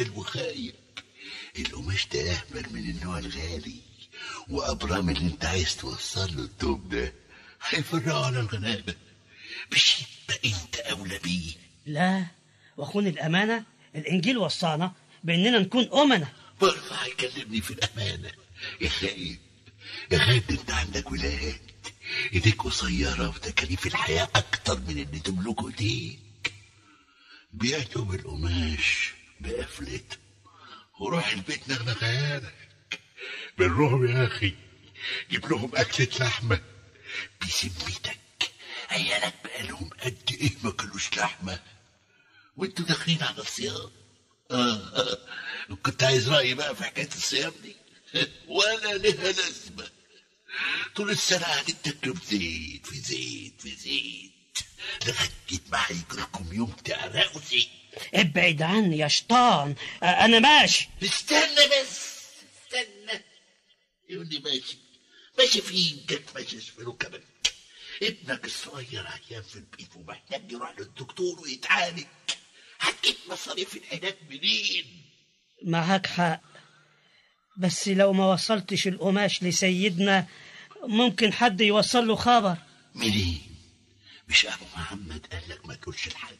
جبل وخايب القماش ده اهبل من النوع الغالي وابرام اللي انت عايز توصل له التوب ده هيفرقوا على الغلابه مش يبقى انت اولى بيه لا وأخون الأمانة الإنجيل وصانا بأننا نكون أمنة برضه هيكلمني في الامانه يا خايب يا خايب انت عندك ولايات ايديك قصيره وتكاليف الحياه اكتر من اللي تملكه ايديك بعتهم القماش بقفلته وروح البيت نغنغ عيالك بالرغم يا اخي جيب لهم اكلة لحمة بسمتك عيالك بقالهم قد ايه ما كلوش لحمة وانتوا داخلين على الصيام آه آه. كنت عايز رأيي بقى في حكاية الصيام دي ولا لها لازمة طول السنة قاعدين تاكلوا في زيت في زيت في زيت لغاية ما هيجركم يوم تعرقوا زيت ابعد عني يا شيطان أ- أنا ماشي استنى بس استنى يقول لي ماشي ماشي فين جت ماشي في ركبك ابنك الصغير عيان في البيت ومحتاج يروح للدكتور ويتعالج هتجيب مصاريف العلاج منين معاك حق بس لو ما وصلتش القماش لسيدنا ممكن حد يوصل له خبر منين مش ابو محمد قال لك ما تقولش لحد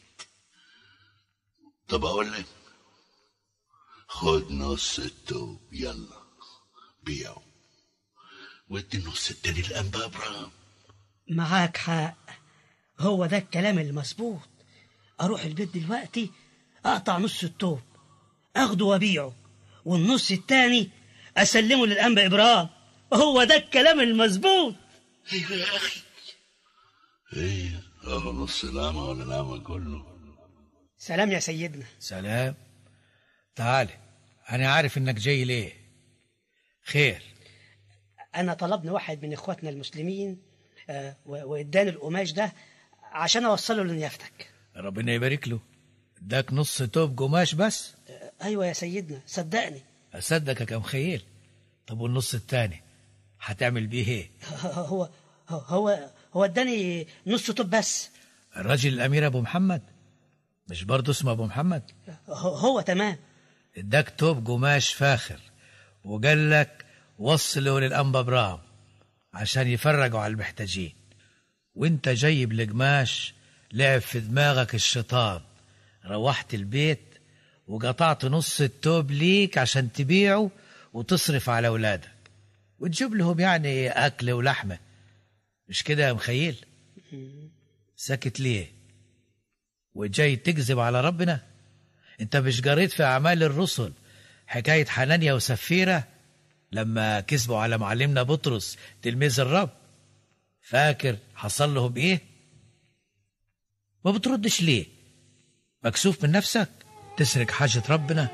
طب اقول لك خد نص التوب يلا بيعه وادي النص التاني لانبا ابراهيم معاك حق هو ده الكلام المظبوط اروح البيت دلوقتي اقطع نص التوب اخده وابيعه والنص التاني اسلمه للانبا ابراهيم هو ده الكلام المظبوط ايوه يا اخي ايه اهو نص العمى ولا العمى كله سلام يا سيدنا سلام تعال أنا عارف إنك جاي ليه خير انا طلبني واحد من اخواتنا المسلمين آه، و- واداني القماش ده عشان اوصله لنيافتك ربنا يبارك له اداك نص توب قماش بس آه، ايوه يا سيدنا صدقني أصدقك يا مخيل طب والنص التاني هتعمل بيه ايه هو هو هو اداني نص طب بس الراجل الأمير أبو محمد مش برضه اسمه أبو محمد هو, هو تمام اداك توب قماش فاخر وقال لك وصله للأنبا براهم عشان يفرجوا على المحتاجين وانت جايب القماش لعب في دماغك الشيطان روحت البيت وقطعت نص التوب ليك عشان تبيعه وتصرف على أولادك وتجيب لهم يعني أكل ولحمة مش كده يا مخيل ساكت ليه وجاي تكذب على ربنا انت مش قريت في أعمال الرسل حكاية حنانيا وسفيرة لما كذبوا على معلمنا بطرس تلميذ الرب فاكر حصل لهم ايه ما بتردش ليه مكسوف من نفسك تسرق حاجة ربنا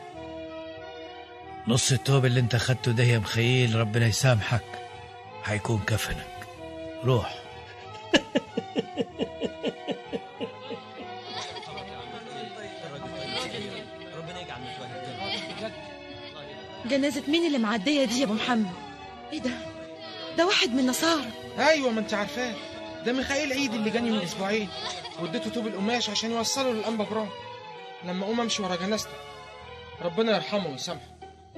نص التوب اللي انت خدته ده يا مخيل ربنا يسامحك هيكون كفنك روح جنازة مين اللي معدية دي يا ابو محمد ايه ده ده واحد من النصارى ايوه ما انت عارفاه ده ميخائيل عيد اللي جاني من اسبوعين واديته طوب القماش عشان يوصله للانبا برام لما اقوم امشي ورا جنازته ربنا يرحمه ويسامحه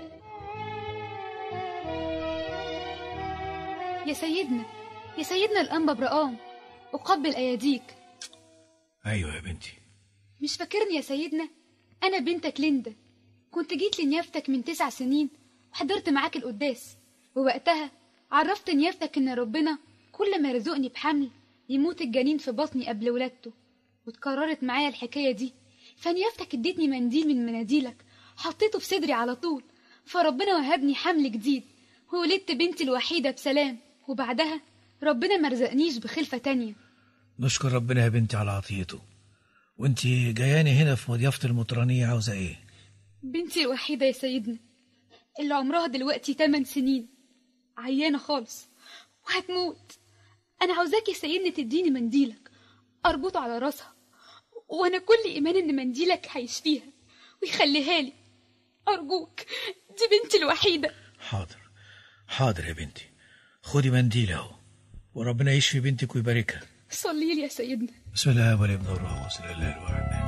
يا سيدنا يا سيدنا الأنبا برقام أقبل أياديك ايوه يا بنتي مش فاكرني يا سيدنا أنا بنتك ليندا كنت جيت لنيافتك من تسع سنين وحضرت معاك القداس ووقتها عرفت نيافتك إن ربنا كل ما يرزقني بحمل يموت الجنين في بطني قبل ولادته واتكررت معايا الحكاية دي فنيافتك اديتني منديل من مناديلك حطيته في صدري على طول فربنا وهبني حمل جديد وولدت بنتي الوحيدة بسلام وبعدها ربنا مرزقنيش بخلفة تانية نشكر ربنا يا بنتي على عطيته وانت جاياني هنا في مضيافة المطرانية عاوزة ايه بنتي الوحيدة يا سيدنا اللي عمرها دلوقتي 8 سنين عيانة خالص وهتموت أنا عاوزاك يا سيدنا تديني منديلك أربطه على راسها وأنا كل إيمان إن منديلك هيشفيها ويخليها لي أرجوك دي بنتي الوحيدة حاضر حاضر يا بنتي خدي منديل اهو وربنا يشفي بنتك ويباركها صلي لي يا سيدنا بسم الله والابن والروح القدس الاله الواحد